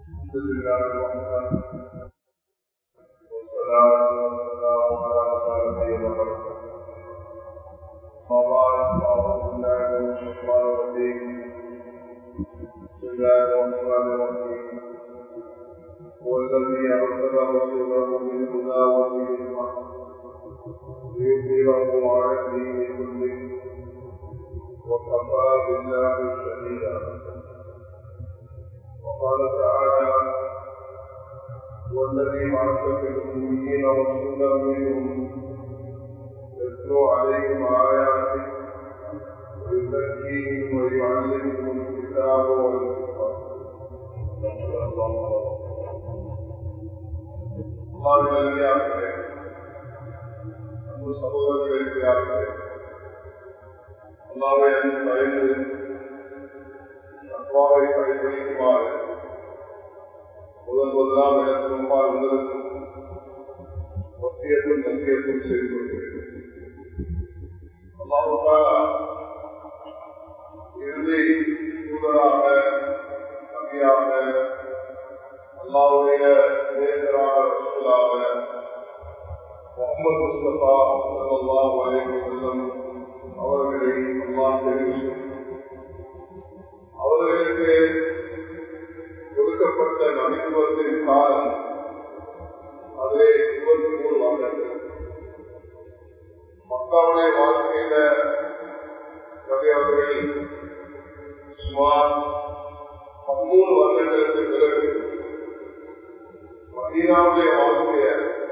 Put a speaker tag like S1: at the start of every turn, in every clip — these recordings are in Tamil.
S1: الحمد لله وحده والصلاة والسلام على رسول الله وبعد أعوذ بالله من الشيطان الرجيم بسم الله الرحمن الرحيم هو الذي أرسل رسوله بالهدى ودين الحق ليظهره على الدين كله وكفى بالله شهيدا وقال تعالى والذي بعث في الأميين رسولا منهم يتلو عليهم آياته ويزكيهم ويعلمهم الكتاب والحكمة மாநிலங்களே அன்பு சகோதரர்களுக்கு அல்லாவை அன்பு பயந்து அன்பாவை கடைபிடிக்குமாறு முதல் முதலாம் எனக்கும் உங்களுக்கும் ஒத்தியத்தும் நன்றியத்தும் செய்து கொள்கிறேன் அல்லாவுக்கான இறுதி தூதராக நபியாக அல்லாவுடைய நேசராக ரசூலாக முகமது முஸ்தபா சல்லாஹ் அலைஹி வஸல்லம் அவர்களை அல்லாஹ் தெரிவித்து அவர்களுக்கு கொடுக்கப்பட்ட நபித்துவத்தின் காலம் அதிலே இருபத்தி மூணு வருடங்கள் மக்காவுடைய வாழ்க்கையில நபி அவர்கள் சுமார் பதிமூணு வருடங்களுக்கு பிறகு மதீனாவுடைய வாழ்க்கைய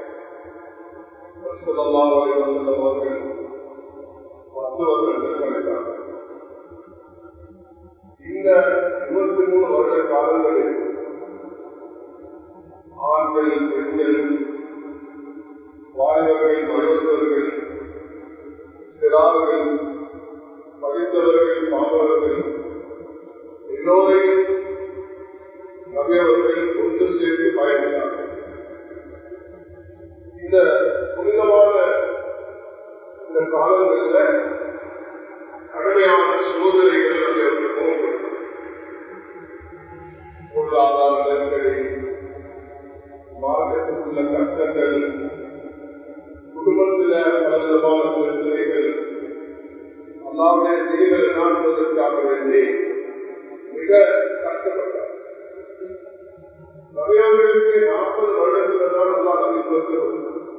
S1: அவர்கள் பத்து வருடம் சென்றடைந்தார்கள் இந்த இருபத்தி மூணு வருட காலங்களில் ஆண்கள் பெண்கள் வாலிபர்கள் வயோதர்கள் சிறார்கள் படித்தவர்கள் மாணவர்கள் எல்லோரையும் நவியவர்கள் ஒன்று சேர்த்து பயணித்தார்கள் இந்த புனிதமான இந்த காலங்களில் கடுமையான சோதனைகள் நவியவர்கள் போகும் பொருளாதார நெருக்கடி மார்க்கத்தில் உள்ள கஷ்டங்கள் குடும்பத்தில் பலவிதமான பிரச்சனைகள் அல்லாவுடைய தீவிர நாட்டுவதற்காக வேண்டி மிக கஷ்டப்பட்டார் நவியவர்களுக்கு நாற்பது வருடங்கள் தான் அல்லா நம்பிக்கொள்கிறோம்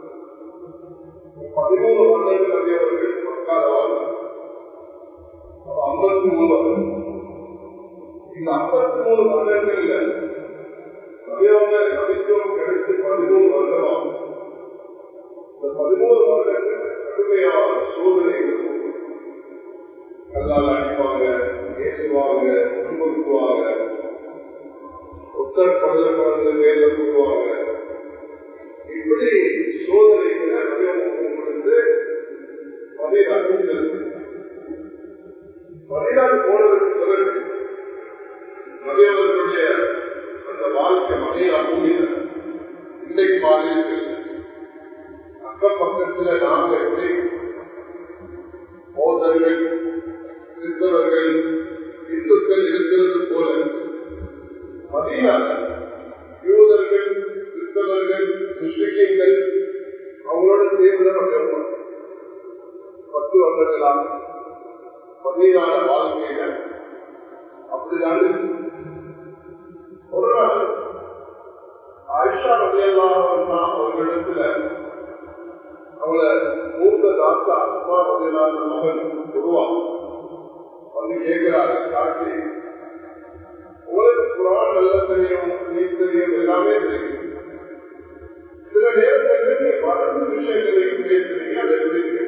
S1: பதிமூணு வருடங்கள் நவியவர்கள் மக்கால வாழ்ந்தார் ஐம்பத்தி மூணு வருடம் இந்த ஐம்பத்தி மூணு வருடங்கள்ல நவியவங்க நபித்துவம் கிடைச்சு பதிமூணு வருடமாகும் இந்த பதிமூணு வருடங்கள் கடுமையான சோதனைகள் கல்லால் அடிப்பாங்க பேசுவாங்க துன்புறுத்துவாங்க ஒத்தர் படுத படுந்து மேல கூடுவாங்க இப்படி சோதனைகளை நவியவங்க கொடுத்து பதினாறு பதினாறு போனதற்கு பிறகு நவியவர்களுடைய அந்த வாழ்க்கை மகையா பூமியில இன்றைக்கு மாறி அக்கம் பக்கத்துல நாம எப்படி போதர்கள் கிறிஸ்தவர்கள் இந்துக்கள் இருக்கிறது போல மதியா யூதர்கள் கிறிஸ்தவர்கள் முஸ்லிம்கள் அவங்களோட சேர்ந்து நம்ம பத்து வருடங்களா பதினால வாழ்க்கையில அப்படிதான் ஒரு நாள் ஆயிஷா ரவியெல்லாம் அவர்களிடத்துல அவளை மூத்த தாத்தா அஸ்மா ரவியலான மகன் குருவா வந்து கேட்கிறாரு காட்சி உங்களுக்கு குரான் நல்ல தெரியும் நீ தெரியும் எல்லாமே தெரியும் சில நேரத்தில் மறந்து விஷயங்களையும் பேசுறீங்க அதை எப்படி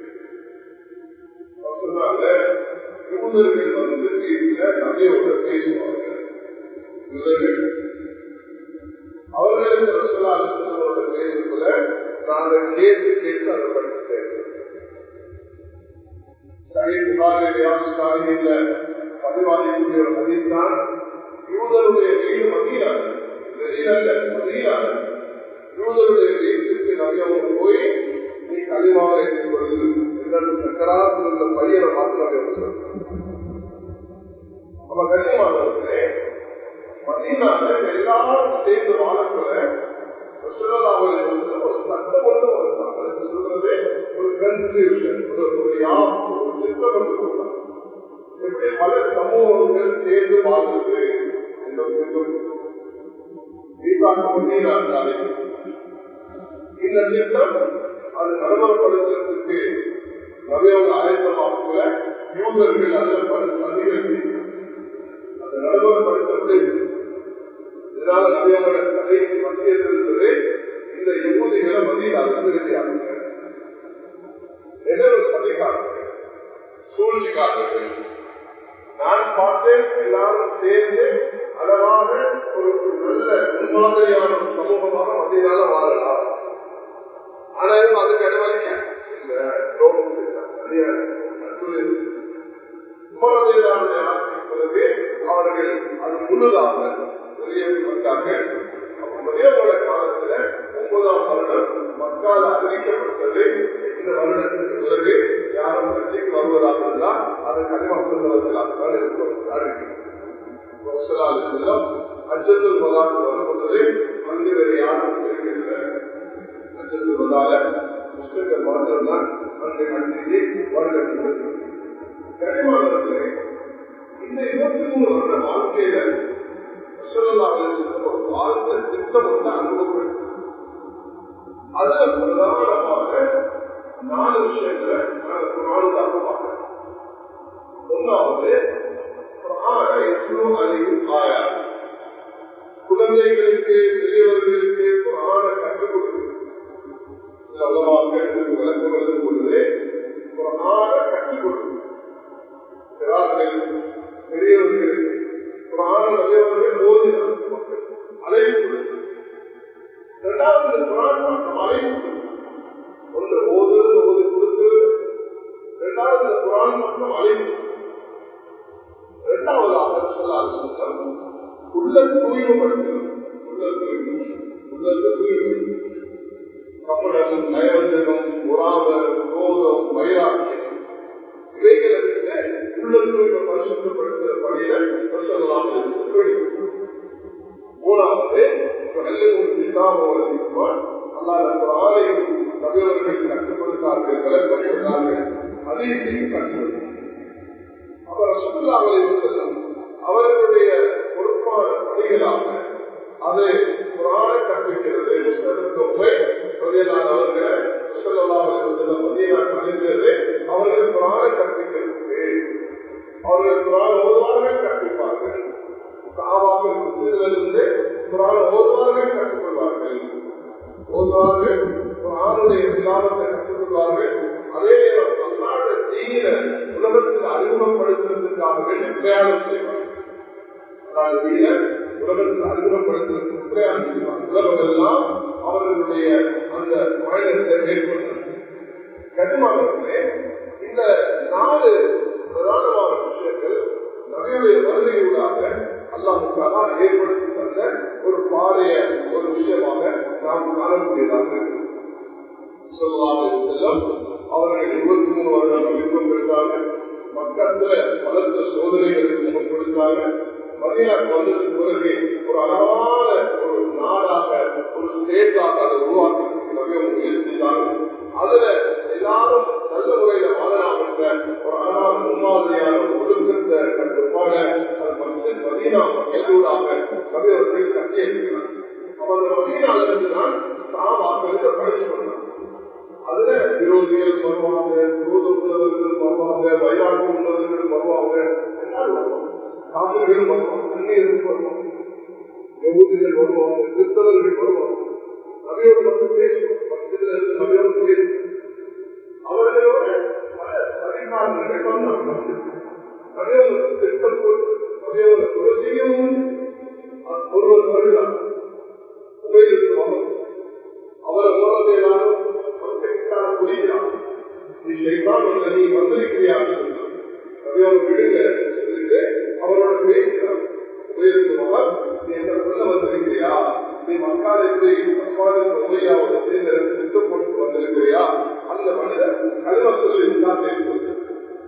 S1: சொன்னாங்க யூதர்கள் வந்து வீட்டுல நகையோட பேசுவாங்க யூதர்கள் அவர்களுக்கு ரசோலாலோட பேசுறதுல நாங்கள் கேட்டு கேட்டு அதை படிச்சுட்டேன் பதிவாதிக்கூடிய ஒரு பதித்தான் யூதருடைய வீடு மதியான வெளியில மதியான யூதருடைய வீட்டுக்கு நகையோடு போய் நீ கழிவாக இருக்கும் பொழுது என்னென்ன சக்கராத்தில் உள்ள பையனை மாத்திரம் நம்ம கண்ணியமானவர்களே மதினால எல்லாரும் சேர்ந்து வாழக்குள்ள ஒரு சட்டம் ஒன்று வந்தாங்க அதுக்கு சொல்றது ஒரு கன்ஸ்டியூஷன் ஒரு யாம் ஒரு திட்டம் என்று சொல்லலாம் எப்படி பல சமூகங்கள் சேர்ந்து வாழ்வது என்ற ஒரு திட்டம் தீபாவளி இந்த திட்டம் அது நடைமுறைப்படுத்துறதுக்கு நவையோட ஆயத்தமாகல யூதர்கள் அதில் அதிகரித்து அந்த நடைமுறைப்படுத்தப்படுது இதனால நவையோட கடைசி மத்தியத்திலிருந்தது இந்த யூதிகளை மதியில் அதிகரித்தாங்க எதிர்ப்பு சதிக்காரர்கள் சூழ்ச்சிக்காரர்கள் நான் பார்த்தேன் எல்லாரும் சேர்ந்து அளவான ஒரு நல்ல முன்மாதிரியான ஒரு சமூகமாக மத்தியினால வாழலாம் ஆனாலும் அதுக்கு அனுமதிக்க உமரதையிலான ஆட்சிப்பதற்கு அவர்கள் அது முழுதாக வெளியேற்றப்பட்டார்கள் மதியோட காலத்துல ஒன்பதாம் வருடம் மக்கள் அறிவிக்கப்பட்டது இந்த வருடத்துக்கு பிறகு யாரும் கட்சிக்கு வருவதாக இருந்தால் அது கனிமசங்களாக தான் இருக்கிறார்கள் அச்சத்தில் பதார்த்தம் வரும்போது அங்கு வேறு யாரும் இருக்கின்ற அச்சத்தில் வந்தால முஸ்லிம்கள் மாத்திரம் தான் அங்கே கண்டித்து வருடத்தில் கனிமானவர்களே இந்த இருபத்தி மூணு வருட வாழ்க்கையில ஒரு வாழ்க்கை திட்டம் வந்து அனுபவப்படுது அதுல பிரதானமாக நாலு விஷயங்களை நாலு தரமாக ஒன்றாவது குழந்தைகளுக்கு பெரியவர்களுக்கு புராண கற்றுக் கொடுக்கிறது விளக்கம் எழுதும் பொழுது புராண கற்றுக் கொடுக்கிறது பெரியவர்களுக்கு புராண நிறையவர்கள் ஓதினார் அழைப்பு கொடுக்கிறது இரண்டாவது புராணம் மட்டும் அழைப்பு ஒன்று ஓது ஓதி கொடுத்து இரண்டாவது புராணம் மட்டும் அழைப்பு இரண்டாவதாக சொல்லாத சுத்தம் உள்ள தூய்மைப்படுத்துகிறது உள்ள தூய்மை உள்ளத்தை தூய்மை கப்படம் நயவஞ்சகம் உறாவல் கோதம் வைராக்கியம் இவைகளை விட்டு உள்ள தூய்மை பரிசுத்தப்படுத்துகிற பணிகள் சொல்லலாம் மூணாவது அல்லாத ஆலயம் நபியவர்கள் கற்றுக் கொடுத்தார்கள் விளக்கம் சொன்னார்கள் அதையும் கற்றுக் அவர் சுற்றுலாவலை செல்லும் அவர்களுடைய பொறுப்பான பணிகளாக அது புராண கற்பிக்கிறது அவர்களை மதியது அவர்கள் புராண கற்பிக்கிறது அவர்கள் புராண ஓதுவார்கள் கற்பிப்பார்கள் காவாக்கள் முஸ்லிமிலிருந்து புராண ஓதுவார்கள் கற்றுக்கொள்வார்கள் ஓதுவார்கள் புராணுடைய விவாதத்தை கற்றுக்கொள்வார்கள் அதே நேரம் அல்லாத தீர உலகத்தில் அறிமுகப்படுத்துவதற்காக வேண்டி பிரயாணம் செய்வார்கள் அதாவது தீர உலகத்தில் அறிமுகப்படுத்துவதற்கு பிரயாணம் செய்வார்கள் உலகம் எல்லாம் அவர்களுடைய அந்த பயணத்தை மேற்கொண்டார்கள் கனிமானவர்களே இந்த நாலு பிரதானமான விஷயங்கள் நகையுடைய வருகையூடாக அல்லாமுக்காக ஏற்படுத்தி தந்த ஒரு பாரிய ஒரு விஷயமாக நாம் காணக்கூடியதாக செல்லும் அவர்கள் இருபத்தி மூணு வருடம் நம்பிக்கம் பெற்றாங்க மக்கத்துல பலத்த சோதனைகளுக்கு முகம் கொடுத்தாங்க மதினாக்கு வந்ததுக்கு பிறகு ஒரு அழகான ஒரு நாடாக ஒரு ஸ்டேட்டாக அதை உருவாக்குறதுக்கு நிறைய முயற்சி செய்தாங்க அதுல எல்லாரும் நல்ல முறையில வாழலாம் என்ற ஒரு அழகான முன்மாதிரியான ஒழுங்கிருந்த கட்டுப்பாட அது மஸ்ஜித் மதீனா மக்களூடாக கவியவர்கள் கட்டியிருக்கிறார் அவர் மதீனால இருந்து தான் சாபாக்களுக்கு பயிற்சி பண்ணார் அதுல விரோதிகள் வருவாங்க விரோத உள்ளவர்கள் வருவாங்க வைராட்டு உள்ளவர்கள் வருவாங்க எல்லாரும் வருவாங்க காவிரிகள் வருவாங்க அந்நியர்கள் வருவாங்க யகுதிகள் வருவாங்க கிறிஸ்தவர்கள் வருவாங்க நபியோடு மட்டும் பேசுவோம் பக்கத்தில் இருந்து நபியோடு பேசுவோம் அவர்களோட பல பதினான்கு வந்தாங்க நபியோட திட்டம் நபியோட துளசியும் ஒருவர் வருகிறார் உபயோகித்து அவரை உலகத்தையிலான புரிகிறார் நீ செய்வான் நீ வந்திருக்கிறார் நபியோட விடுங்க சொல்லிட்டு அவரோட பேசுகிறார் உபயோகித்துவார் நீ என்ன சொல்ல வந்திருக்கிறியா நீ மக்காலுக்கு மக்காலின் உதவியாவது தேர்ந்தெடுத்து திட்டம் போட்டு வந்திருக்கிறியா அந்த மனிதர் கல்வத்தில் இஸ்லாத்தை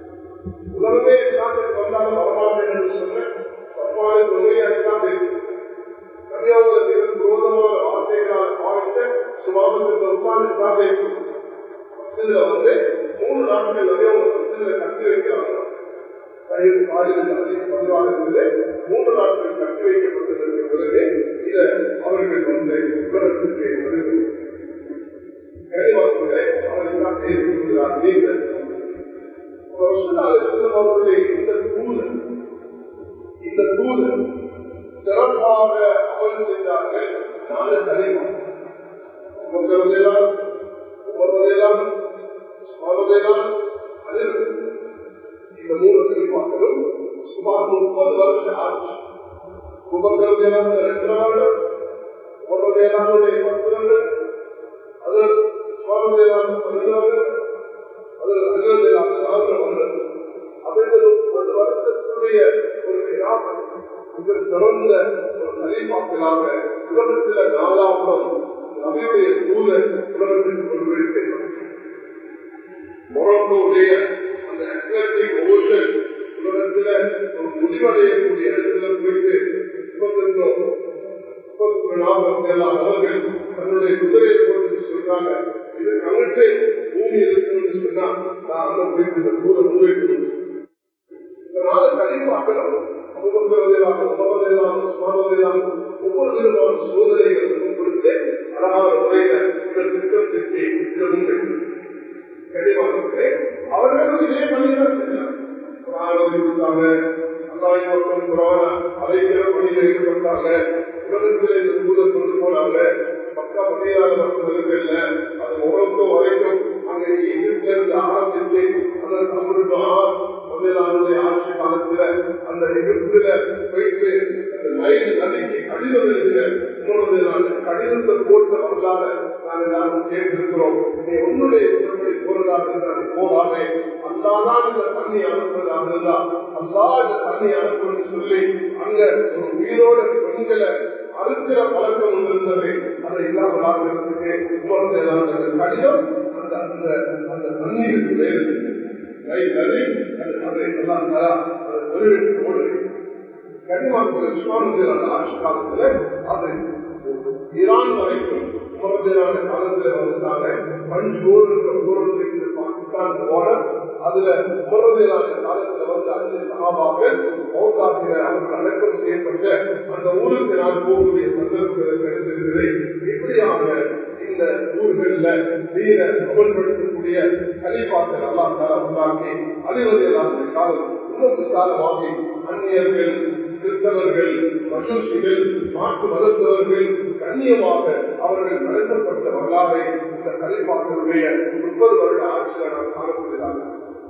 S1: உலகமே இஸ்லாத்திற்கு வந்தாலும் வரமாட்டேன் என்று சொன்ன மக்காலின் உதவியா இஸ்லாத்தை சுபாவத்தில் உட்கார்ந்து இதுல வந்து மூணு நாட்கள் வந்து அவங்க மசிதில கட்டி வைக்கிறாங்க கழிவு காலையில் அதிகம் பதிவாக இருந்தது மூன்று நாட்கள் கட்டி வைக்கப்பட்டதற்கு பிறகு இதை அவர்கள் வந்து உலகத்துக்கு வருகிறது கனிவாக்குகளை அவர்கள் செய்திருக்கிறார் நீங்கள் அவருடைய இந்த தூது இந்த தூது சிறப்பாக அமல் செய்தார்கள் நாலு தலைவர் உமக்கெல்லாம் உமர்வதையெல்லாம் அவர்களெல்லாம் அதில் இந்த மூணு தலைவாக்களும் சுமார் முப்பது வருஷம் ஆட்சி உமக்கெல்லாம் ரெண்டு வருடம் உமர்வதையெல்லாம் பத்து வருடம் அது சுவாமிதான் பதினாறு அது அஜோதியாக நாங்கள் வந்தது அப்படின்றது முப்பது வருஷத்துடைய ஒரு கிராமம் மிக சிறந்த ஒரு தலைப்பாக்களாக உலகத்தில் நாலாவது நபியுடைய தூதர் உலகத்திற்கு கொண்டு இருக்கிறார் மொரக்கோடைய அந்த அட்லாண்டிக் ஓஷன் உலகத்தில் ஒரு முடிவடையக்கூடிய இடத்துல போயிட்டு முப்பத்தஞ்சோ அவர்கள் தன்னுடைய குதிரையை போட்டு சொல்றாங்க இது கணக்கு பூமி இருக்குன்னு சொன்னா நான் அந்த போயிட்டு இந்த தூர முன்வைக்கணும் இதனால கழிப்பாக்கணும் ஒவ்வொரு விதமான சோதனைகளுக்கும் கொடுத்து அழகான முறையில இந்த திட்டம் திட்டி இதை முன்வைக்கணும் கண்டிப்பாக அவர்களும் இதே பண்ணிதான் கொடுத்தாங்க அல்லாஹ் பக்கம் குரான அழைக்கிற பணியில் ஈடுபட்டாங்க உலகத்தில் இந்த தூதர் கொண்டு போனாங்க பக்கா பதினாறு வருஷத்துல அது முகத்தோ வரைக்கும் அங்க எகிப்துல இருந்து ஆரம்பிச்சு அந்த தமிழ்தான் முதலாளுடைய ஆட்சி காலத்துல அந்த எகிப்துல போயிட்டு அந்த நைல் நதிக்கு கடிதம் எழுதுகிற இன்னொரு கடிதத்தை போட்டு வரலாத நாங்கள் எல்லாரும் கேட்டிருக்கிறோம் நீ உன்னுடைய திருமணி போறதாக இருந்தால் போகாமே அல்லாதான் இந்த தண்ணி அனுப்புவதாக இருந்தா அல்லா இந்த தண்ணி அனுப்புன்னு சொல்லி அங்க ஒரு உயிரோட பெண்களை அறுக்கிற பழக்கம் ஒன்று இருந்தது அதை இல்லாமல் ஆகிறதுக்கு அந்த கடிதம் அந்த அந்த அந்த தண்ணீருக்கு வேறு கை நதி அதை எல்லாம் தரா அதை தெரிவித்து ஓடுது கனிமாக்கள் விஸ்வாமத்தில் அந்த ஆட்சி காலத்துல அது ஈரான் வரைக்கும் உமரத்திலான காலத்துல வந்துட்டாங்க பஞ்சூர் என்ற ஊரில் இந்த பாகிஸ்தான் போர்டர் அதுல உமரத்திலான காலத்துல வந்து அஞ்சு சகாபாக்கள் மௌத்தாக்கிற அவர்கள் அடக்கம் செய்யப்பட்ட அந்த ஊருக்கு நான் போகக்கூடிய சந்தர்ப்பங்கள் கிடைத்திருக்கிறது இப்படியாக இந்த ஊர்கள்ல நீரை அமல்படுத்தக்கூடிய கலிபாக்கள் எல்லாம் தர உண்டாக்கி அழிவதையெல்லாம் காலம் இன்னும் விசாலமாகி அந்நியர்கள் கிறிஸ்தவர்கள் மசூசிகள் மாற்று மதத்தவர்கள் கண்ணியமாக அவர்கள் நடத்தப்பட்ட வரலாறை இந்த கலிப்பாக்களுடைய முப்பது வருட ஆட்சியில் நாம் காணப்படுகிறார்கள்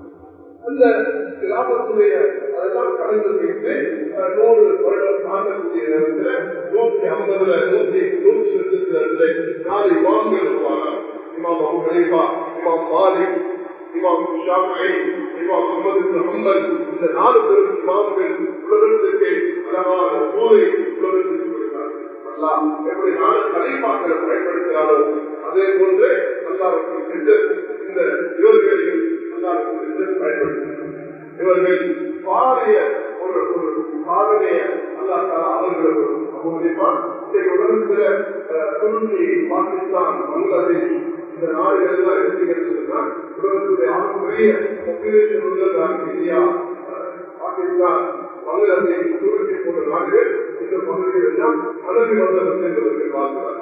S1: அந்த கிராமத்துடைய அதெல்லாம் கலந்து வைத்து நூறு வருடம் தாண்டக்கூடிய நேரத்தில் நூற்றி ஐம்பதுல நூற்றி நூற்றி லட்சத்துல நாலு இமாம்கள் இருப்பாங்க இமாம் அபு ஹனீஃபா இமாம் மாலிக் இமாம் ஷாஃபி இமாம் முகமது ஹம்பல் இந்த நாலு பெரும் இமாம்கள் உலகத்திற்கு அழகான ஊரை உலகத்திற்கு கொடுத்தார்கள் அல்லாஹ் எப்படி நாலு தலைப்பாக்களை பயன்படுத்தினாரோ அதே போன்று அல்லாவுக்கு இந்த இவர்களையும் அல்லாவுக்கு பயன்படுத்தினார் இவர்கள் பாரிய ஒரு ஒரு சாதனைய அல்லாஹ் அவர்களுக்கு அபோதிப்பான் இன்றைக்கு உலகத்தில் துருக்கி பாகிஸ்தான் பங்களாதேஷ் இந்த நாடுகள் எல்லாம் எடுத்துக்கிறது சொன்னா உலகத்துடைய ஆகப்பெரிய பாப்புலேஷன் உள்ளதான் இந்தியா பாகிஸ்தான் பங்களாதேஷ் துருக்கி போன்ற நாடுகள் இந்த பகுதிகள் எல்லாம் மனதி மதம் என்பவர்கள் வாழ்கிறார்கள்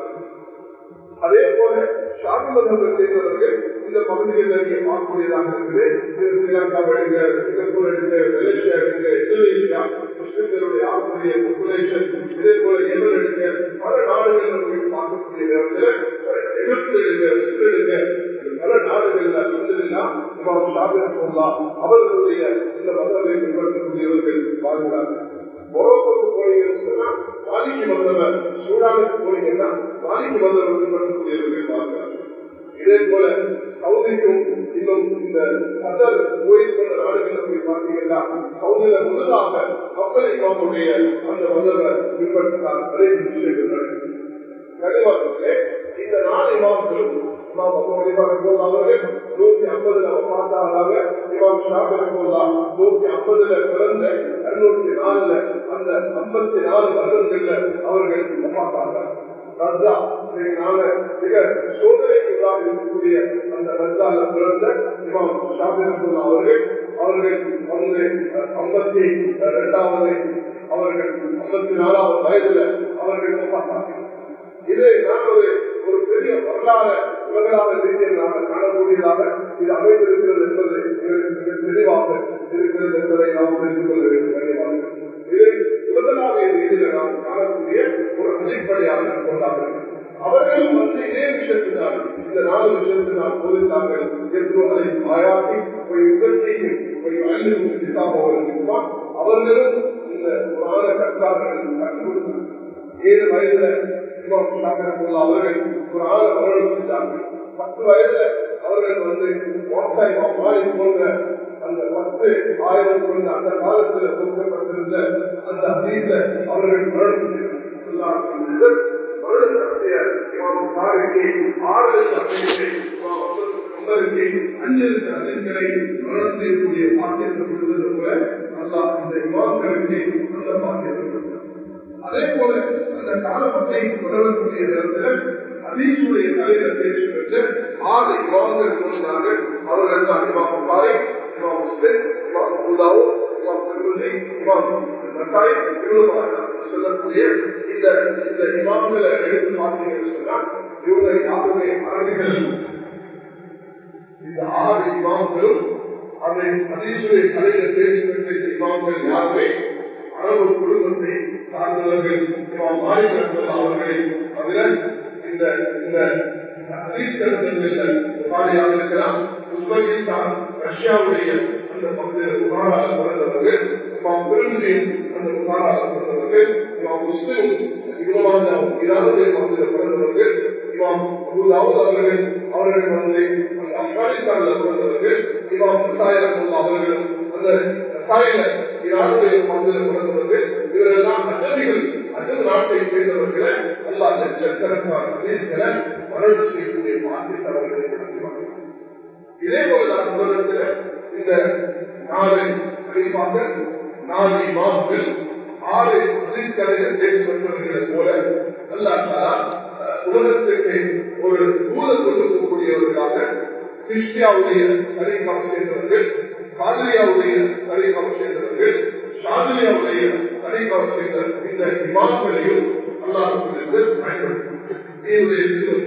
S1: அதே போல ஷாதி மதங்கள் செய்தவர்கள் இந்த பகுதிகளில் நீங்க பார்க்கக்கூடியதாக இருக்குது இது ஸ்ரீலங்கா எடுங்க சிங்கப்பூர் எடுங்க மலேசியா எடுங்க இந்தோனேஷியா முஸ்லிம்களுடைய ஆசிரிய பாப்புலேஷன் இதே போல எவர் எடுங்க பல நாடுகளில் போய் பார்க்கக்கூடிய நேரத்தில் எகிப்து எடுங்க மிஸ்ர் எடுங்க பல நாடுகள்ல இருந்ததுலாம் இமாம் ஷாபி ரஹ்மத்துல்லாஹ் அவர்களுடைய இந்த மதத்தை பின்பற்றக்கூடியவர்கள் வாழ்கிறார்கள் மொரோக்கோக்கு போனீங்கன்னு சொன்னா மாலிக்கு மந்தவர் சூடானுக்கு போனீங்கன்னா மாலிக்கு மந்தவர் பின்பற்றக்கூடியவர்கள் வாழ்கிறார்கள் இதே போல சவுதிக்கும் இன்னும் இந்த கதர் கோயில் போன்ற நாடுகளில் போய் பார்த்தீங்கன்னா சவுதியில முதலாக கப்பலை காமுடைய அந்த மதவர் பின்பற்றினார் அதே விஷயங்கள் கனிவாக்கத்திலே இந்த நாலு இமாம்களும் இமாம் அபு ஹனீஃபா ரஹ்மத்துல்லாஹி அவர்கள் நூத்தி ஐம்பதுல வஃபாத்தானாக இமாம் ஷாஃபி ரஹ்மத்துல்லாஹ் நூத்தி ஐம்பதுல பிறந்த இருநூத்தி நாலுல அந்த ஐம்பத்தி நாலு வருடங்கள்ல அவர்கள் வஃபாத்தானாங்க ரஸ்ஸா அதனால மிக சோதனைக்குள்ளாக இருக்கக்கூடிய அந்த ரத்தால பிறந்த இமாம் ஷாபிரபுல்லா அவர்கள் அவர்கள் வந்து ஐம்பத்தி இரண்டாவது அவர்கள் ஐம்பத்தி நாலாவது வயதுல அவர்கள் பார்த்தார்கள் இதை நான் ஒரு ஒரு பெரிய வரலாறு உலகளாக ரீதியில் நாங்கள் காணக்கூடியதாக இது அமைந்திருக்கிறது என்பது எங்களுக்கு மிக தெளிவாக இருக்கிறது என்பதை நாம் புரிந்து கொள்ள வேண்டும் கண்டிப்பாக இது உலகளாவிய ரீதியில் நாம் காணக்கூடிய ஒரு அடிப்படையாக கொண்டாடுகிறோம் அவர்களும் வந்து இதே விஷயத்தினால் இந்த நாலு விஷயத்தினால் போதித்தார்கள் என்று அதை ஆயாட்டி ஒரு யுகத்தையும் ஒரு அழிவு அவர்களும் இந்த புராண கற்றார்கள் கற்றுக் கொடுத்தார்கள் ஏழு வயதுல அவர்கள் ஒரு ஆள வருடம் செஞ்சார்கள் பத்து வயதுல அவர்கள் வந்து மாறி போன்ற அந்த பத்து ஆயிரம் கொண்ட அந்த காலத்தில் கொடுக்கப்பட்டிருந்த அந்த அதீத அவர்கள் வருடம் வருடத்திய சாருக்கு ஆறு லட்சம் அஞ்சு லட்சம் அதிர்களை மரணம் செய்யக்கூடிய பாக்கியத்தை கொடுத்தது போல நல்லா அந்த இமாக்களுக்கு அந்த பாக்கியத்தை கொடுத்தார் அதே போல அந்த காலப்பட்டை தொடரக்கூடிய நேரத்தில் அதீசுடைய தலையில பேச்சு பெற்று ஆறு இமாம்கள் சொன்னார்கள் அவர்கள் தான் இமாம் புகாரி இமாம் முஸ்லிம் இமாம் அபுதாவோ இமாம் திருமதி இமாம் நட்டாய் சொல்லக்கூடிய இந்த இந்த இமாம்களை எடுத்து பார்த்தீங்கன்னு சொன்னா இவங்க யாருமே அரபிகள் இந்த ஆறு இமாம்களும் அதை அதீசுடைய தலையில பேச்சு பெற்ற இந்த இமாம்கள் யாருமே அரபு குடும்பத்தை சார்ந்தவர்கள் மாநிலங்கள் அவர்களை தவிர இந்த இந்த பாடியாக இருக்கலாம் உஸ்பெகிஸ்தான் ரஷ்யாவுடைய அந்த பகுதியில் புகாராக பிறந்தவர்கள் இமாம் பெருந்தின் அந்த புகாராக பிறந்தவர்கள் இமாம் முஸ்லிம் இமாம் ஈரானுடைய பகுதியில் பிறந்தவர்கள் இமாம் அபுதாவுத் அவர்கள் அவர்கள் வந்து அந்த ஆப்கானிஸ்தானில் பிறந்தவர்கள் இமாம் முசாயிரம் அவர்கள் அந்த ரசாயன ஈரானுடைய பகுதியில் பிறந்தவர்கள் இவரெல்லாம் அஜமிகள் அஜம் நாட்டை சேர்ந்தவர்களை எல்லா லட்சக்கணக்கான தேசங்களை வளர்ச்சி செய்யக்கூடிய மாற்றத்தை அவர்களை இதே போலதான் உலகத்தில் இந்த நாலு குறிப்பாக நாலு இமாம்கள் ஆறு அதிர்கலைகள் பேசுபவர்களை போல அல்லா உலகத்திற்கு ஒரு தூதர் கொடுக்கக்கூடியவர்களாக கிறிஸ்டியாவுடைய தனிக்காக சேர்ந்தவர்கள் காதலியாவுடைய தனிக்காக சேர்ந்தவர்கள் ஷாதிலியாவுடைய தனிக்காக சேர்ந்த இந்த இமாம்களையும் அல்லாஹிற்கு பயன்படுத்தும்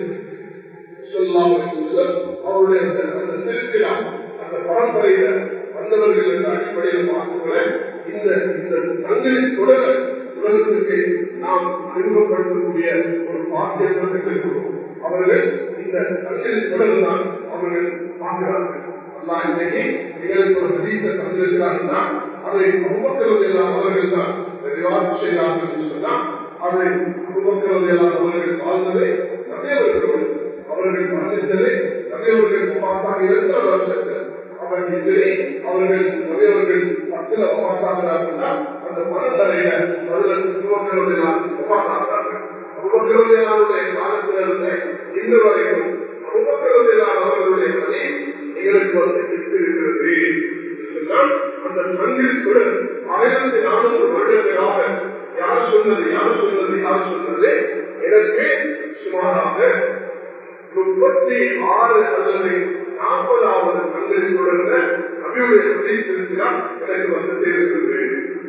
S1: அவருடைய அந்த திருச்சிலா அந்த பரம்பரையில வந்தவர்கள் என்ற அடிப்படையில் பார்க்கிற இந்த இந்த தங்களின் தொடர உலகத்திற்கு நாம் அறிமுகப்படுத்தக்கூடிய ஒரு பாக்கியத்தை அவர்கள் இந்த தங்களின் தொடர் தான் அவர்கள் பார்க்கிறார்கள் அல்லா இன்னைக்கு எங்களுக்கு ஒரு ஹதீஸை தந்திருக்கிறார்கள்னா அதை அனுபவத்திலாம் அவர்கள் தான் விரிவாக செய்தார்கள் என்று சொன்னால் அதை அனுபவத்திலாம் அவர்கள் வாழ்ந்ததை நிறையவர்கள் அவர்கள் மன்னித்ததை நிறையவர்கள் பார்த்தாங்க இரண்டு வருஷத்தில் அவர்கள் சரி அவர்கள் நிறையவர்கள் பத்துல பார்த்தார்களா அந்த மனத்தலையில அவர்கள் அனுபவத்தினுடைய பார்த்தார்கள் அனுபவத்தினுடைய காலத்திலிருந்து இன்று வரைக்கும் அனுபவத்தினுடைய அவர்களுடைய பணி எங்களுக்கு வந்து இருக்கிறது அந்த சங்கிலித்துடன் ஆயிரத்தி நானூறு வருடங்களாக யார் சொன்னது யார் சொன்னது யார் சொன்னது எனக்கு சுமாராக முப்பத்தி ஆறு அல்லது நாற்பதாவது சங்கிலித்துடன் நபியுடைய சந்தித்திருக்கிறார் எனக்கு வந்து சேர்க்கிறது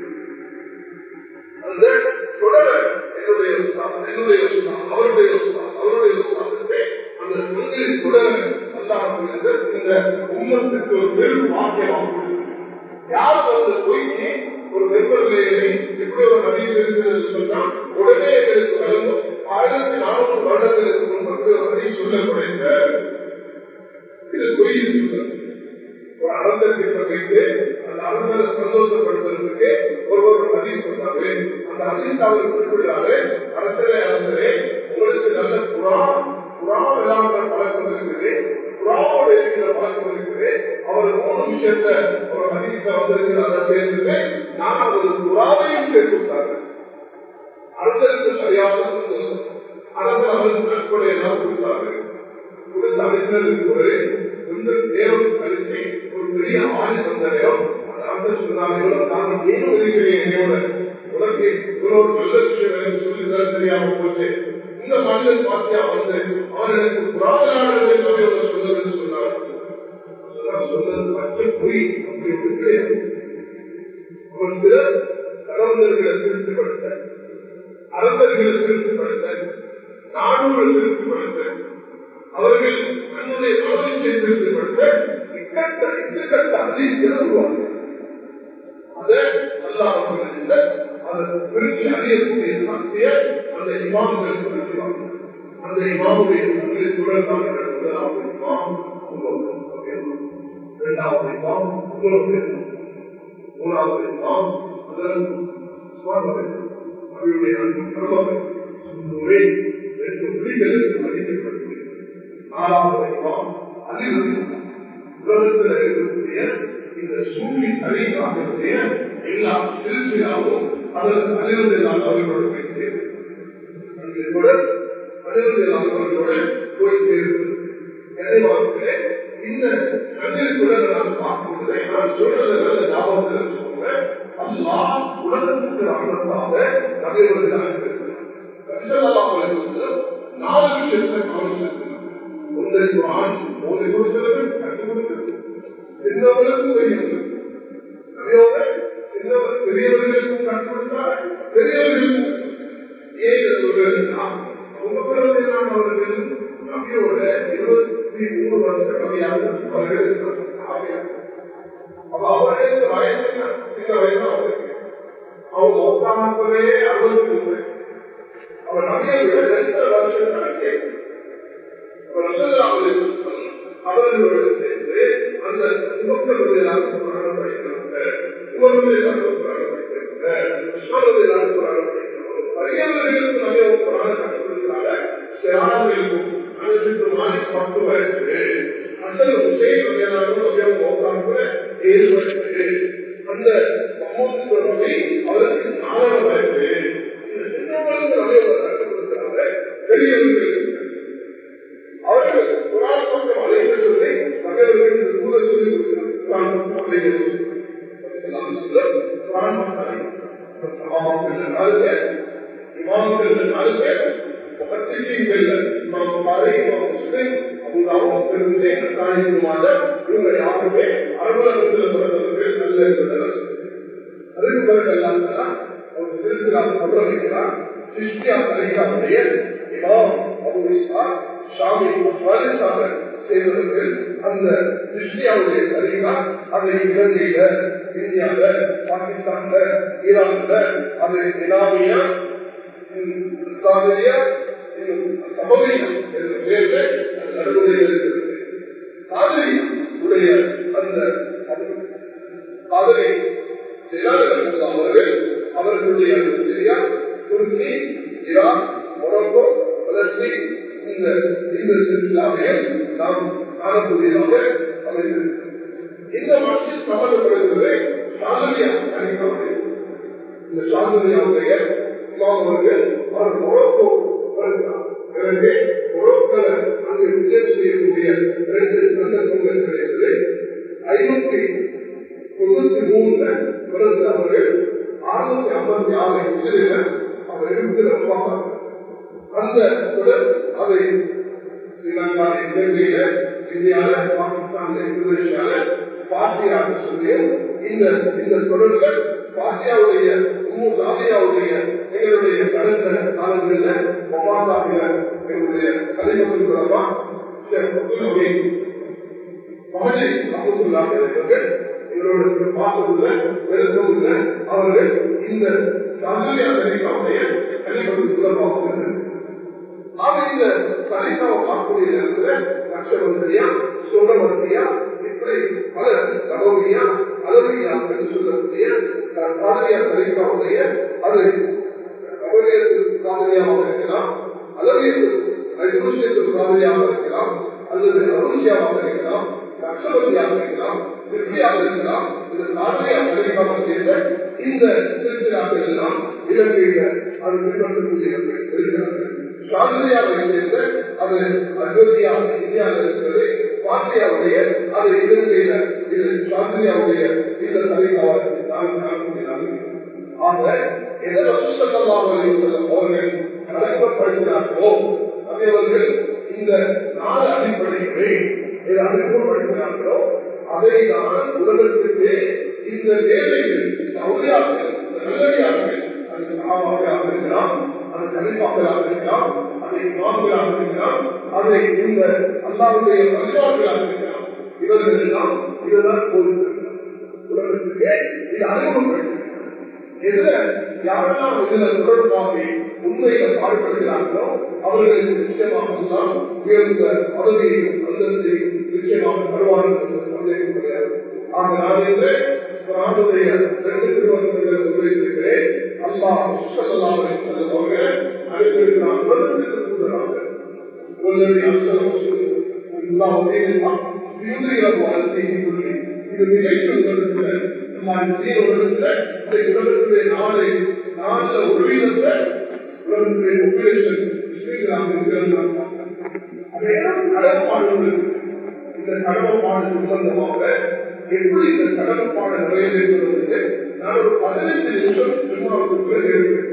S1: அந்த தொடர என்னுடைய என்னுடைய அவருடைய அவருடைய அந்த சங்கிலி தொடர இந்த உம்மத்துக்கு ஒரு பெரும் வாக்கியமாகும் யார் வந்து பொய்க்கு ஒரு வெப்பநிலையை எப்படி ஒரு நதியில் இருக்கிறது சொன்னா உடனே எங்களுக்கு வழங்கும் ஆயிரத்தி நானூறு வருடங்களுக்கு முன்பு நதி சொல்லப்படுகிற இது பொய் ஒரு அனந்தத்தை வைத்து அந்த அனந்தரை சந்தோஷப்படுத்துறதுக்கு ஒரு ஒரு நதி சொன்னாங்க அந்த நதிக்கு அவர் குறிப்பிடுறாரு அரசரே அரசரே உங்களுக்கு நல்ல புறா புறாவும் எல்லாம் பழக்கம் இருக்குது புறாவோடு இருக்கிற பழக்கம் இருக்குது அவர் மூணு விஷயத்த ஒரு ஹதீஸ வந்திருக்கிறார சேர்ந்து நான் ஒரு புறாவையும் சேர்த்துட்டாங்க அரசருக்கு சரியான சந்தோஷம் அரசர் அவருக்கு நட்புடைய எல்லாம் கொடுத்தாங்க கொடுத்த அமைச்சருக்கு ஒரு கொஞ்சம் நேரம் கழிச்சு ஒரு பெரிய ஆணி வந்த நேரம் அந்த அரசர் சொன்னாங்க நான் ஏன் இருக்கிறேன் என்னோட உனக்கு இவ்வளவு நல்ல விஷயம் எனக்கு சொல்லி தர தெரியாம போச்சு இந்த மனிதன் பாத்தியா வந்து அவன் எனக்கு புராதனாளர்கள் எல்லாமே ஒரு சொல்லுன்னு சொன்னார் அதெல்லாம் சொன்னது பச்சை பொய் அப்படி ஒன்று கிடையாது அவன் சில கடவுளர்களை திருப்திப்படுத்த அரசர்களை திருப்திப்படுத்த நாடூரை திருப்திப்படுத்த அவர்கள் தன்னுடைய மனதை திருப்திப்படுத்த இக்கட்ட இக்கட்ட அதிக உருவாங்க அதை அல்லாஹ் அதை பிரித்து அறியக்கூடிய சக்தியை அந்த இமாம்கள் குறிக்கிறாங்க அந்த இமாமுடைய தொடர்பாக முதலாவது இமாம் இரண்டாவது இமாம் மூணாவது இமாம் முதல் அவருடைய கடமை ரெண்டு புலிகளுக்கு அறிவிக்கப்பட்டது நாலாவது இமாம் அதில் உலகத்தில் இருக்கக்கூடிய இந்த சூழி அறிவாகக்கூடிய எல்லா சிறுசியாவும் அதற்கு அறிவதெல்லாம் அவர்களோடு போய் சேரும் அறிவதெல்லாம் அவர்களோடு போய் சேரும் நினைவார்களே இந்த கண்ணிற்குடன் நான் பார்க்கும்போது நான் சொல்றது நல்ல ஞாபகத்தில் சொல்றேன் அல்லா உலகத்துக்கு அகலமாக நகைவதாக நாலு விஷயத்தை கவனம் ஒன்றை ஆண் ஒரு கொடுக்கிறது கற்றுக் கொடுக்கிறது சின்னவர்களுக்கும் பெரியவர்கள் பெரியவர்களுக்கும் கற்றுக் கொடுத்தார் பெரியவர்களுக்கும் ஏன் சொல்றதுன்னா உங்க பிறகு நான் அவர்கள் நம்பியோட இருபத்தி மூணு வருஷம் கம்மியாக அவர்கள் அப்ப அவர்களுக்கு வயசு சின்ன வயசு அவருக்கு அவங்க ஒத்தாமலே அறுபத்தி மூணு அவர் நம்பியை விட ரெண்டு வருஷம் கணக்கே அவர்களோடு சேர்ந்து அந்த முகத்தவர்களாக புராணம் படிக்கிறாங்க இவர்களாக புராணம் படிக்கிறாங்க விஸ்வர்களாக புராணம் படிக்கிறாங்க பரியவர்களுக்கு நிறைய புராணம் கற்றுக்கிறாங்க சிறார்களுக்கும் அனைத்து மாறி பத்து வயசு அசல் ஹுசைன் அப்படியே ஏழு வயசு அந்த மகோத்சவத்தை அவருக்கு நாலாவது வயசு இந்த சின்னவர்களுக்கு நிறைய கற்றுக் கொடுக்கிறாங்க பெரியவர்களுக்கு அவர்கள் குரான் பக்கம் அழைப்பதில்லை மகள்களுக்கு கூட சொல்லி குரான் பக்கம் அழைக்கிறது குரான் பக்கம் நாலு பேர் இமாம்கள் நாலு பேர் பத்திரிகைகள் இமாம் பாரி இமாம் முஸ்லிம் அபுதாவும் திருவிழை கட்டாயமாக இவங்க யாருமே அலுவலகத்தில் பிறந்தவர்கள் நல்ல இருந்தனர் அதுக்கு பிறகு எல்லாம் ஒரு திருத்திராக சொல்ல வைக்கிறார் சிஷ்டியா தரிகாவுடைய இமாம் அபு இஸ்லா ஷாமி வாலிசாக செய்வதற்கு அந்த கிறிஸ்டியாவுடைய சரிவா அதை இலங்கையில இந்தியாவில பாகிஸ்தான்ல ஈரான்ல அது இலாமியா இஸ்லாமியா சமவெளியா என்ற பேர்ல நடைமுறையில் இருக்கிறது காதலி உடைய அந்த காதலி செயலாளர்கள் அவர்கள் அவர்களுடைய சிரியா துருக்கி ஈரான் மொரோக்கோ பலஸ்தீன் இந்த இந்த சிலாமையை நாம் காணக்கூடியதாக அமைந்திருக்கிறது இந்த மசித் சம்பந்தப்படுகிறது சாதனையா அளிக்கப்பட்டது இந்த சாதனையாவுடைய இமாம் அவர்கள் அவர் மொரோக்கோ வருகிறார் எனவே மொரோக்கல அங்கு விஜயம் செய்யக்கூடிய இரண்டு சந்தர்ப்பங்கள் கிடைக்கிறது ஐநூத்தி தொண்ணூத்தி மூணுல பிறகு அவர்கள் அறுநூத்தி ஐம்பத்தி ஆறு இசையில அவர் இருக்கிற அந்த தொடர் அதை ஸ்ரீலங்கா இலங்கையில இந்தியாவில பாகிஸ்தான்ல இந்தோனேஷியால பாசியாக சொல்லி இந்த இந்த தொடர்கள் பாசியாவுடைய உம்மு சாமியாவுடைய எங்களுடைய கடந்த காலங்களில் ஒப்பாசாகிற எங்களுடைய தலைவர் தொடர்பா மகனை அமுத்துள்ளாக இருப்பவர்கள் எங்களோட பாசமுள்ள பெருசமுள்ள அவர்கள் இந்த சந்திரியா தலைக்காவுடைய தலைவர் தொடர்பாக ஆக இந்த சரிதாவை பார்க்கக்கூடிய நேரத்தில் லட்சமந்திரியா சுப்பிரமணியா இப்படி பல தகவலியா அளவியா என்று சொல்லக்கூடிய காதலியா சரிதாவுடைய அது காதலியாக இருக்கலாம் அளவியத்து காதலியாக இருக்கலாம் அல்லது அருஷியாவாக இருக்கலாம் லட்சமந்தியாக இருக்கலாம் திருப்தியாக இருக்கலாம் இது காதலியாக சரிதாக சேர்ந்த இந்த சிறுசிலாக எல்லாம் இலங்கையில அது பின்பற்றக்கூடிய இருக்கிறார்கள் சாதனையாக சேர்ந்த அது அயோத்தியாக இந்தியாவில் இருக்கிறது பாட்டியாவுடைய அது இலங்கையில இது சாதனையாவுடைய இந்த தலைக்காக நான் காணக்கூடியதாக ஆக எதிர சுத்தமாக அவர்கள் கலக்கப்படுகிறார்களோ அவர்கள் இந்த நாலு அடிப்படைகளை இதை அறிமுகப்படுத்தினார்களோ அதை தான் உலகத்திற்கு இந்த வேலைகள் சௌரியாக்கள் நல்லடியார்கள் அது சகாவாக இருக்கலாம் அது கலைப்பாக்களாக இருக்கலாம் அதை இமாம்களாக இருக்கலாம் அதை இந்த அல்லாவுடைய வழிபாடுகளாக இருக்கலாம் இவர்கள் எல்லாம் இதுதான் போதிருக்கிறார் உலகத்துக்கு இது அறிமுகப்படுத்திருக்கிறார் இதுல யாரெல்லாம் இதுல தொடர்பாக உண்மையில பாடுபடுகிறார்களோ அவர்களுக்கு நிச்சயமாக எல்லாம் உயர்ந்த பதவியையும் அந்தஸ்தையும் நிச்சயமாக தருவார்கள் சந்தேகம் கிடையாது ஆனால் இந்த குரானுடைய ரெண்டு திருவசனங்களை உபயோகிக்கிறேன் அல்லாஹ் சொல்லலாம் சொல்லுவாங்க அனுப்பியிருக்கிறான் வருடத்துக்கு கூடுதலாக والذي أرسل رسوله الله دين الحق ليظهره على الدين كله இது மிகைக்கும் உலகத்தில் நம்ம தீர உலகத்தில் இந்த உலகத்திலே நாளை நாளில் ஒரு வீதத்தை உலகத்திலே ஒப்பேஷன் முஸ்லீம்களாக இருக்கிறது அதையெல்லாம் கடற்பாடுகள் இந்த கடற்பாடு சம்பந்தமாக எப்படி இந்த கடற்பாடு நிறைவேற்றுவது நான் ஒரு பதினைந்து நிமிஷம் திருமணத்துக்கு இருக்கிறேன்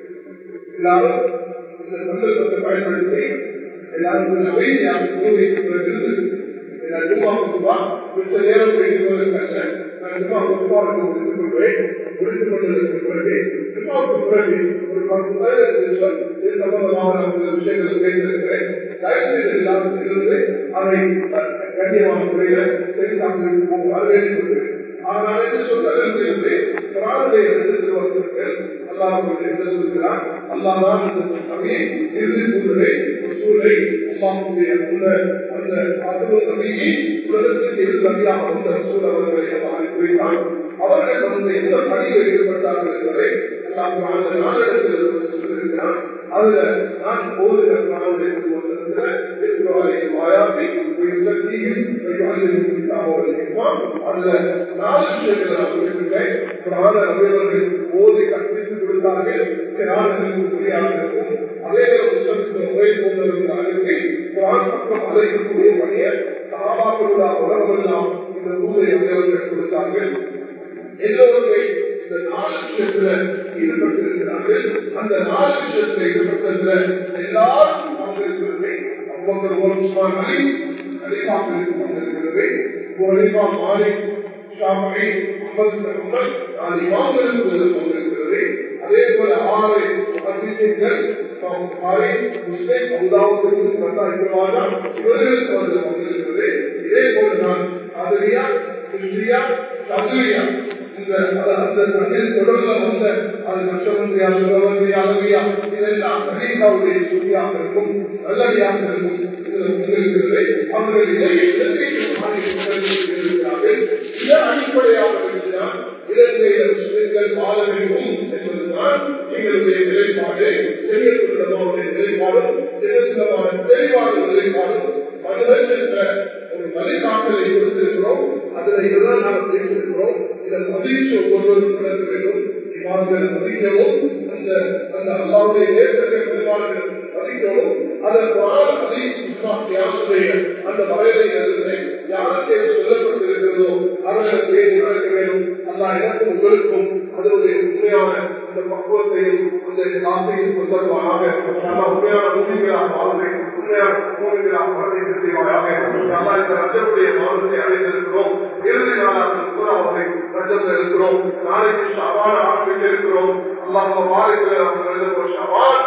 S1: எல்லாரும் இந்த சந்தர்ப்பத்தை பயன்படுத்தி எல்லாரும் கொஞ்சம் அமைதியாக போதிக்கிறது ஜும்மாவுக்கு வா மிச்ச நேரம் பேசுவதற்காக நான் ஜும்மாவுக்கு முடித்துக் கொள்வேன் முடித்துக் கொண்டதற்கு பிறகு ஜும்மாவுக்கு பிறகு ஒரு பத்து பதினைந்து நிமிஷம் இது சம்பந்தமாக நான் சில விஷயங்கள் பேசியிருக்கிறேன் தயவுசெய்து எல்லாரும் இருந்து அதை கண்ணியமான முறையில் செய்தாமல் போகுமாறு வேண்டிக் கொள்கிறேன் ஆனால் என்று சொன்னதிலிருந்து குரானுடைய திருவசனங்கள் அல்லாஹ் என்ன சொல்கிறார் அல்லாஹ் தான் இந்த சபையை இறுதி சூழலை சூழலை அல்லாஹுடைய அந்த அந்த அதுவ நபியை உலகத்துக்கு எது நபியாக வந்த சூழல் அவர்களை அல்லாஹ் குறித்தார் அவர்கள் வந்து எந்த பணியில் ஈடுபட்டார்கள் என்பதை அல்லாஹ் அந்த நாளிடத்தில் சொல்லியிருக்கிறார் அதுல நான் போதுகிற நாளுடைய வாயாசி சக்தியில் அதுல நாலு விஷயங்களை நான் சொல்லியிருக்கேன் பிராண நபியவர்கள் போதை கற்பித்து கொடுத்தார்கள் சிறார்களுக்கு புரியாதவர்களுக்கும் அதே புத்தகத்துக்கு முறை போன்றவர்கள் அனுப்பி குரான் பக்கம் அழைக்கக்கூடிய பணியை சகாபாக்களுடைய உறவுகள் இந்த நூலை நபியவர்கள் கொடுத்தார்கள் எல்லோருமே இந்த நாலு விஷயத்துல ஈடுபட்டிருக்கிறார்கள் அந்த நாலு விஷயத்துல ஈடுபட்டதுல எல்லாருக்கும் பங்கிருக்கிறது அவ்வளவு ஒரு சுமார் அலி அலிபாக்களுக்கு பங்கிருக்கிறது ஒரு அலிபா மாறி ஷாமி முகமது முகமது நாலு இமாம்களுக்கு பங்கிருக்கிறது அதே போல ஆறு அதிசயங்கள் மாறி முஸ்லிம் அவுதாவுக்கு கண்டா இருக்கிறவாரா இவர்களுக்கு வந்து பங்கிருக்கிறது இதே போல நான் அதிரியா கிருஷ்ணியா சதுரியா இந்த அந்த தமிழ் தொடர்ல வந்த அது நஷ்டமந்திரியா சுரவந்திரியா அளவியா இதெல்லாம் அமெரிக்காவுடைய சுத்தியாக இருக்கும் நல்லடியாக இருக்கும் இருக்கிறது அவர்கள் இருக்கிறார்கள் இதன் அடிப்படையாக இருக்கிறார் இலங்கையில முஸ்லிம்கள் வாழ வேண்டும் என்பதுதான் எங்களுடைய நிலைப்பாடு தெரியக்கூடிய நிலைப்பாடும் தெளிவான தெளிவான நிலைப்பாடும் மனிதன் என்ற ஒரு வழிகாட்டலை கொடுத்திருக்கிறோம் அதுல இதுதான் நாம் பேசியிருக்கிறோம் இதை மதிச்சு ஒவ்வொருவரும் நடக்க வேண்டும் இமாம்கள் மதிக்கவும் அந்த அந்த அல்லாவுடைய நேரத்தில் பெருமாள்கள் மதிக்கவும் அதற்கு அதி யாருடைய அந்த வரையறை யாருக்கு சொல்லப்பட்டிருக்கிறதோ அவர்களுக்கு பேசி நடக்க வேண்டும் அல்லா எனக்கும் உங்களுக்கும் அதனுடைய உண்மையான அந்த பக்குவத்தையும் அந்த ஆசையும் கொண்டதுவாக உண்மையான மூலிகளாக வாழ்வை உண்மையான மூலிகளாக வாழ்வை செய்வாயாக அல்லா இந்த ரஜனுடைய மாதத்தை அடைந்திருக்கிறோம் இறுதி நாளாக முப்பதாவது ரஜத்தில் இருக்கிறோம் நாளைக்கு ஷவான ஆரம்பிக்க இருக்கிறோம் அல்லாஹ் மாறிகளை அவர்கள் ஷவான்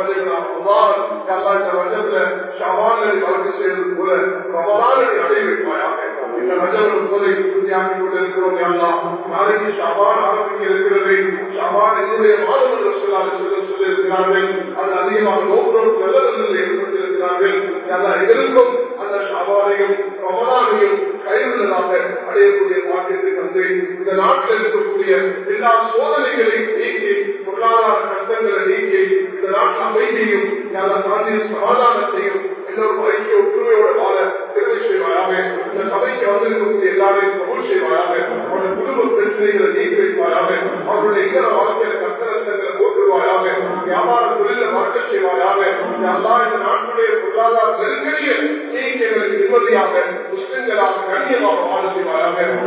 S1: ஷவானை வளர்ச்சி செய்வது போல ரமலானை அடைய வைப்பாயாக இந்த ரஜவன் போதை பூர்த்தியாக்கி கொண்டிருக்கிறோம் எல்லாம் நாளைக்கு ஷவான் ஆரம்பிக்க இருக்கிறது ஷவான் என்னுடைய மாதம் என்று சொல்லாது சொல்ல சொல்லியிருக்கிறார்கள் அது அதிகமாக நோக்கம் நல்ல நல்ல ஏற்பட்டிருக்கிறார்கள் எல்லா எங்களுக்கும் அந்த ஷவானையும் ரமலானையும் கைவிடுதலாக அடையக்கூடிய பாக்கியத்தை வந்து இந்த நாட்டில் இருக்கக்கூடிய எல்லா சோதனைகளையும் நீக்கி பொருளாதார கஷ்டங்களை நீக்கி இந்த நாட்டில் அமைதியையும் எல்லா நாட்டிலும் சமாதானத்தையும் எல்லோரும் ஐக்கிய ஒற்றுமையோட வாழ பெருமை செய்வாயாக இந்த சபைக்கு வந்திருக்கக்கூடிய எல்லாரையும் கபூல் செய்வாயாக அவருடைய குடும்ப பிரச்சனைகளை நீக்கி வைப்பாயாக அவருடைய இதர வாழ்க்கையில கஷ்ட நஷ்டங்களை போட்டுருவாயாக வியாபார தொழில மாற்ற செய்வாயாக எல்லா இந்த நாட்டுடைய பொருளாதார நெருக்கடியை நீக்கி எங்களுக்கு நிம்மதியாக முஸ்லிம்களாக கண்ணியமாக வாழ செய்வாயாக